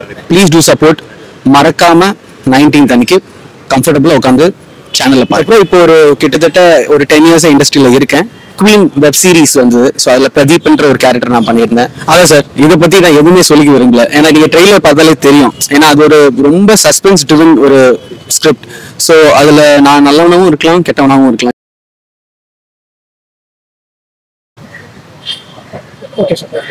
please do support மறக்காம nineteenth அன்னைக்கு கம்ஃபர்டபுளாக உட்காந்து சேனலில் பார்க்குறோம் இப்போ ஒரு கிட்டத்தட்ட ஒரு டென் இயர்ஸ் இண்டஸ்ட்ரியில் இருக்கேன் குவீன் வெப் சீரிஸ் வந்தது ஸோ அதில் பிரதீப்ன்ற ஒரு கேரக்டர் நான் பண்ணியிருந்தேன் அதான் சார் இதை பற்றி நான் எதுவுமே சொல்லிக்க விரும்பல ஏன்னா நீங்கள் ட்ரெய்லர் பார்த்தாலே தெரியும் ஏன்னா அது ஒரு ரொம்ப சஸ்பென்ஸ் ட்ரிவன் ஒரு ஸ்கிரிப்ட் ஸோ அதில் நான் நல்லவனாகவும் இருக்கலாம் கெட்டவனாகவும் இருக்கலாம் ஓகே சார்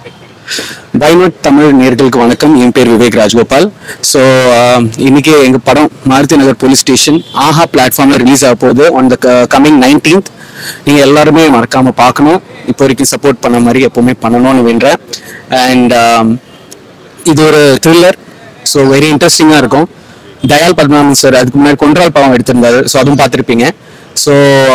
பைனோட் தமிழ் நேர்களுக்கு வணக்கம் என் பேர் விவேக் ராஜ்கோபால் ஸோ இன்னைக்கு எங்க படம் மாருதி நகர் போலீஸ் ஸ்டேஷன் ஆஹா பிளாட்ஃபார்ம்ல ரிலீஸ் ஆக போகுது ஆன் த கமிங் நைன்டீன்த் நீங்க எல்லாருமே மறக்காம பார்க்கணும் இப்போ வரைக்கும் சப்போர்ட் பண்ண மாதிரி எப்பவுமே பண்ணணும்னு வேண்டேன் அண்ட் இது ஒரு த்ரில்லர் ஸோ வெரி இன்ட்ரெஸ்டிங்காக இருக்கும் தயால் பத்மநாபன் சார் அதுக்கு முன்னாடி கொன்றால் பாவம் எடுத்திருந்தாரு ஸோ அதுவும் பார்த்துருப்பீங்க ஸோ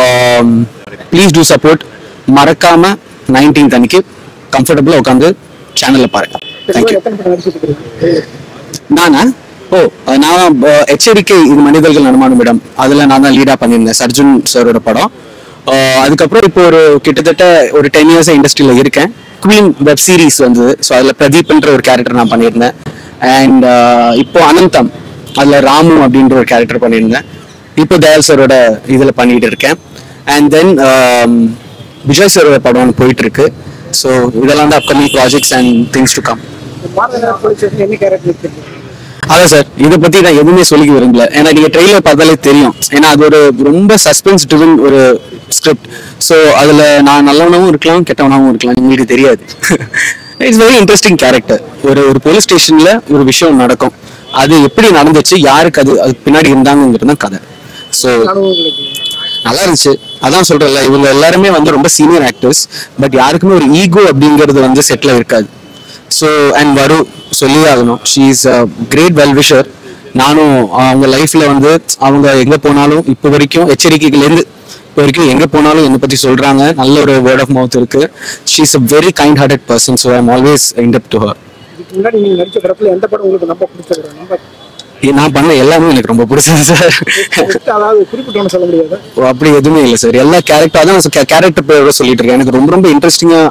ப்ளீஸ் டூ சப்போர்ட் மறக்காம நைன்டீன்த் அன்னைக்கு கம்ஃபர்டபுளாக உட்காந்து சேனலில் பாருங்க தேங்க்யூ எத்தனை படம் நடிச்சிருக்கீங்க நானா ஓ நான் அஹ், எச்சரிக்கை இது மனிதர்கள் நடமாடும் இடம் அதுல நான் தான் லீடா பண்ணியிருந்தேன் சர்ஜுன் சாரோட படம் அஹ், அதுக்கப்புறம் இப்போ ஒரு கிட்டத்தட்ட ஒரு டென் இயர்ஸ் இண்டஸ்ட்ரியில இருக்கேன் குவீன் வெப் சீரிஸ் வந்தது ஸோ அதுல பிரதீப்ன்ற ஒரு கேரக்டர் நான் பண்ணியிருந்தேன் அண்ட் இப்போ அனந்தம் அதுல ராமு அப்படின்ற ஒரு கேரக்டர் பண்ணியிருந்தேன் இப்போ தயால் சாரோட இதுல பண்ணிட்டு இருக்கேன் அண்ட் தென் விஜய் சாரோட படம் ஒன்று போயிட்டு இருக்கு ஸோ இதெல்லாம் தான் upcoming projects and things to come மாநகர போலீஸ் ஸ்டேஷன் என்ன கேரக்டர் இருக்கு அதான் சார் இதை பத்தி நான் எதுவுமே சொல்லிக்க விரும்பல ஏன்னா நீங்க ட்ரெய்லர் பார்த்தாலே தெரியும் ஏன்னா அது ஒரு ரொம்ப சஸ்பென்ஸ் ட்ரிவன் ஒரு ஸ்கிரிப்ட் ஸோ அதுல நான் நல்லவனாவும் இருக்கலாம் கெட்டவனாவும் இருக்கலாம் உங்களுக்கு தெரியாது இட்ஸ் வெரி இன்ட்ரெஸ்டிங் கேரக்டர் ஒரு ஒரு போலீஸ் ஸ்டேஷன்ல ஒரு விஷயம் நடக்கும் அது எப்படி நடந்துச்சு யாருக்கு அது அது பின்னாடி இருந்தாங்கிறது தான் கதை ஸோ அனுபவங்கள் இருக்கு நல்லா இருந்துச்சு அதான் சொல்றேன்ல இவங்க எல்லாருமே வந்து ரொம்ப சீனியர் ஆக்டர்ஸ் பட் யாருக்குமே ஒரு ஈகோ அப்படிங்கிறது வந்து செட்டில் இருக்காது ஸோ அண்ட் வரு சொல்லி ஆகணும் she is a great well wisher நானும் அவங்க லைஃப்ல வந்து அவங்க எங்க போனாலும் இப்போ வரைக்கும் எச்சரிக்கைகள்லேருந்து இப்போ வரைக்கும் எங்க போனாலும் என்னை பத்தி சொல்றாங்க நல்ல ஒரு வேர்ட் ஆஃப் மவுத் இருக்கு she is a very kind hearted person so I'm always indebted to her இதுக்கு முன்னாடி நீங்க நடிச்ச படத்துல எந்த படம் உங்களுக்கு ரொம்ப பிடிச்சது ரொம்ப நான் பண்ண எல்லாமே எனக்கு ரொம்ப பிடிச்சது சார் first அதாவது குறிப்பிட்ட ஒன்று சொல்ல முடியாது ஓ, அப்படி எதுவுமே இல்லை சார் எல்லா கேரக்டர் அதான் கேரக்டர் பேரோட சொல்லிட்டு இருக்கேன் எனக்கு ரொம்ப ரொம்ப இன்ட்ரெஸ்டிங்கா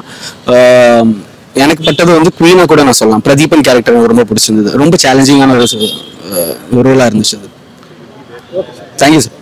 எனக்கு பட்டது வந்து குவீனா கூட நான் சொல்லலாம் பிரதீபன் கேரக்டர் எனக்கு ரொம்ப பிடிச்சிருந்தது ரொம்ப சேலஞ்சிங்கான ஒரு ரோலா இருந்துச்சு அது தேங்க்யூ சார்